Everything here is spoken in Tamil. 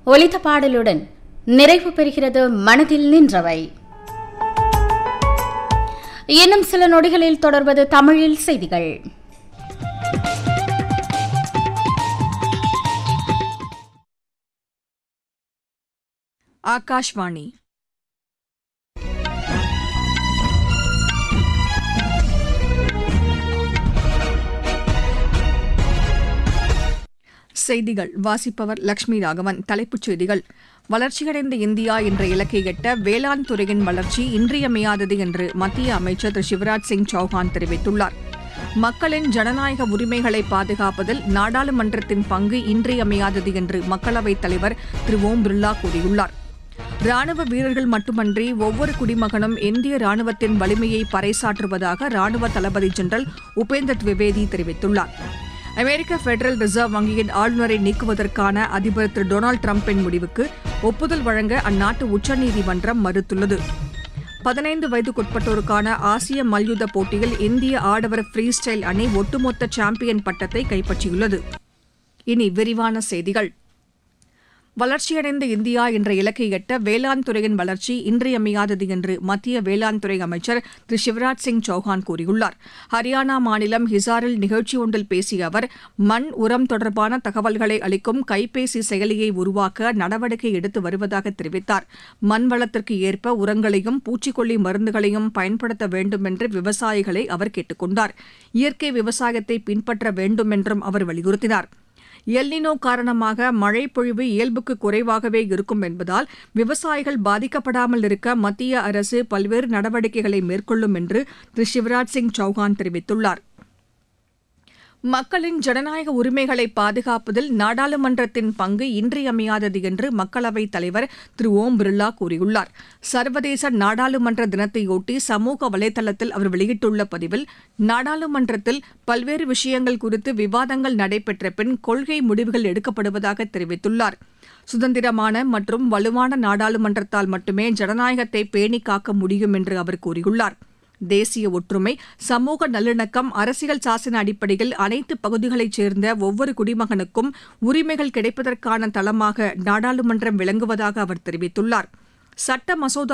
ஒலித்த பாடலுடன் நிறைவு பெறுகிறது மனதில் நின்றவை இன்னும் சில நொடிகளில் தொடர்வது தமிழில் செய்திகள் ஆகாஷ்வாணி செய்திகள் வாசிப்பவர் லட்சுமி ராகவன் தலைப்புச் செய்திகள் வளர்ச்சியடைந்த இந்தியா என்ற இலக்கை எட்ட வேளாண் துறையின் வளர்ச்சி இன்றியமையாதது என்று மத்திய அமைச்சர் திரு சிவராஜ் சிங் சௌஹான் தெரிவித்துள்ளார் மக்களின் ஜனநாயக உரிமைகளை பாதுகாப்பதில் நாடாளுமன்றத்தின் பங்கு இன்றியமையாதது என்று மக்களவைத் தலைவர் திரு ஓம் பிர்லா கூறியுள்ளார் ராணுவ வீரர்கள் மட்டுமன்றி ஒவ்வொரு குடிமகனும் இந்திய ராணுவத்தின் வலிமையை பறைசாற்றுவதாக ராணுவ தளபதி ஜெனரல் உபேந்தர் திவிவேதி தெரிவித்துள்ளார் அமெரிக்க பெடரல் ரிசர்வ் வங்கியின் ஆளுநரை நீக்குவதற்கான அதிபர் திரு டொனால்டு டிரம்பின் முடிவுக்கு ஒப்புதல் வழங்க அந்நாட்டு உச்சநீதிமன்றம் மறுத்துள்ளது பதினைந்து வயதுக்குட்பட்டோருக்கான ஆசிய மல்யுத்த போட்டியில் இந்திய ஆடவர் ஃப்ரீ ஸ்டைல் அணி ஒட்டுமொத்த சாம்பியன் பட்டத்தை கைப்பற்றியுள்ளது இனி விரிவான செய்திகள் வளர்ச்சியடைந்த இந்தியா என்ற இலக்கை எட்ட வேளாண் துறையின் வளர்ச்சி இன்றியமையாதது என்று மத்திய வேளாண் துறை அமைச்சர் திரு சிவராஜ் சிங் சௌஹான் கூறியுள்ளார் ஹரியானா மாநிலம் ஹிசாரில் நிகழ்ச்சி ஒன்றில் பேசிய அவர் மண் உரம் தொடர்பான தகவல்களை அளிக்கும் கைபேசி செயலியை உருவாக்க நடவடிக்கை எடுத்து வருவதாக தெரிவித்தார் மண் வளத்திற்கு ஏற்ப உரங்களையும் பூச்சிக்கொல்லி மருந்துகளையும் பயன்படுத்த வேண்டும் என்று விவசாயிகளை அவர் கேட்டுக் கொண்டார் இயற்கை விவசாயத்தை பின்பற்ற வேண்டும் என்றும் அவர் வலியுறுத்தினார் எல்னினோ காரணமாக மழை பொழிவு இயல்புக்கு குறைவாகவே இருக்கும் என்பதால் விவசாயிகள் பாதிக்கப்படாமல் இருக்க மத்திய அரசு பல்வேறு நடவடிக்கைகளை மேற்கொள்ளும் என்று திரு சிவராஜ் சிங் சௌஹான் தெரிவித்துள்ளார் மக்களின் ஜனநாயக உரிமைகளை பாதுகாப்பதில் நாடாளுமன்றத்தின் பங்கு இன்றியமையாதது என்று மக்களவைத் தலைவர் திரு ஓம் பிர்லா கூறியுள்ளார் சர்வதேச நாடாளுமன்ற தினத்தையொட்டி சமூக வலைதளத்தில் அவர் வெளியிட்டுள்ள பதிவில் நாடாளுமன்றத்தில் பல்வேறு விஷயங்கள் குறித்து விவாதங்கள் நடைபெற்ற பின் கொள்கை முடிவுகள் எடுக்கப்படுவதாக தெரிவித்துள்ளார் சுதந்திரமான மற்றும் வலுவான நாடாளுமன்றத்தால் மட்டுமே ஜனநாயகத்தை பேணி காக்க முடியும் என்று அவர் கூறியுள்ளார் தேசிய ஒற்றுமை சமூக நல்லிணக்கம் அரசியல் சாசன அடிப்படையில் அனைத்து பகுதிகளைச் சேர்ந்த ஒவ்வொரு குடிமகனுக்கும் உரிமைகள் கிடைப்பதற்கான தளமாக நாடாளுமன்றம் விளங்குவதாக அவர் தெரிவித்துள்ளார் சட்ட மசோதா